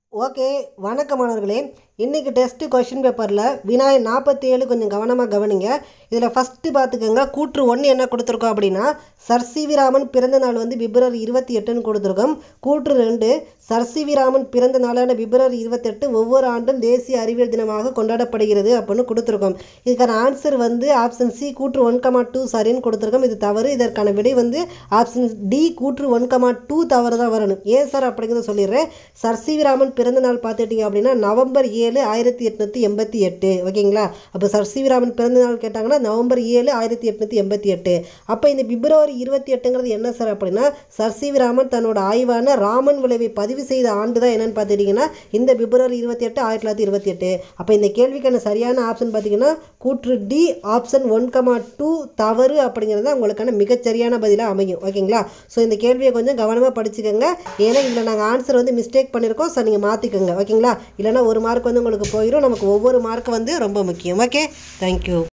okay வணக்கம் மாணவர்களே இன்றைக்கி டெஸ்ட்டு கொஷின் பேப்பரில் வினாய் நாற்பத்தி ஏழு கொஞ்சம் கவனமாக கவனிங்க இதில் ஃபஸ்ட்டு பார்த்துக்கோங்க கூற்று ஒன்று என்ன கொடுத்துருக்கோம் அப்படின்னா சர் சி வி ராமன் பிறந்த நாள் வந்து பிப்ரவரி இருபத்தி எட்டுன்னு கொடுத்துருக்கோம் கூற்று ரெண்டு சர் சி வி ராமன் பிறந்த நாளான பிப்ரவரி இருபத்தெட்டு ஒவ்வொரு ஆண்டும் தேசிய அறிவியல் தினமாக கொண்டாடப்படுகிறது அப்படின்னு கொடுத்துருக்கோம் இதுக்கான ஆன்சர் வந்து ஆப்ஷன் சி கூற்று ஒன் கமா டூ சரின்னு கொடுத்துருக்கோம் இது தவறு இதற்கான விடை வந்து ஆப்ஷன் டி கூற்று ஒன் கமா டூ தவறு தான் வரணும் ஏன் சார் அப்படிங்கிறத சொல்லிடுறேன் சர் சி வி ராமன் பிறந்த நாள் பார்த்துட்டிங்க அப்படின்னா நவம்பர் ஏழு ஆயிரத்தி எட்நூற்றி எண்பத்தி எட்டு ஓகேங்களா அப்போ சர் சி வி ராமன் பிறந்த நாள் கேட்டாங்கன்னா நவம்பர் ஏழு ஆயிரத்தி எட்நூற்றி எண்பத்தி எட்டு அப்போ இந்த பிப்ரவரி இருபத்தி எட்டுங்கிறது என்ன சார் அப்படின்னா சர் சி வி ராமன் தன்னோட ஆய்வான ராமன் விளைவை பதிவு செய்த ஆண்டு தான் என்னன்னு பார்த்துட்டிங்கன்னா இந்த பிப்ரவரி இருபத்தி எட்டு ஆயிரத்தி தொள்ளாயிரத்தி இருபத்தி எட்டு அப்போ இந்த கேள்விக்கான சரியான ஆப்ஷன் பார்த்தீங்கன்னா கூற்று D option one comma two தவறு அப்படிங்கிறது தான் உங்களுக்கான மிகச்சரியான பதிலாக அமையும் ஓகேங்களா ஸோ இந்த கேள்வியை கொஞ்சம் கவனமாக படிச்சுக்கோங்க ஏன்னா இதில் நாங்கள் ஆன்சர் வந்து மிஸ்டேக் பண்ணியிருக்கோம் ஸோ நீங்கள் மாற்றிக்கோங்க ஓகேங்களா இல்லைனா ஒரு மார்க் வந்து உங்களுக்கு போயிடும் நமக்கு ஒவ்வொரு மார்க் வந்து ரொம்ப முக்கியம் ஓகே தேங்க்யூ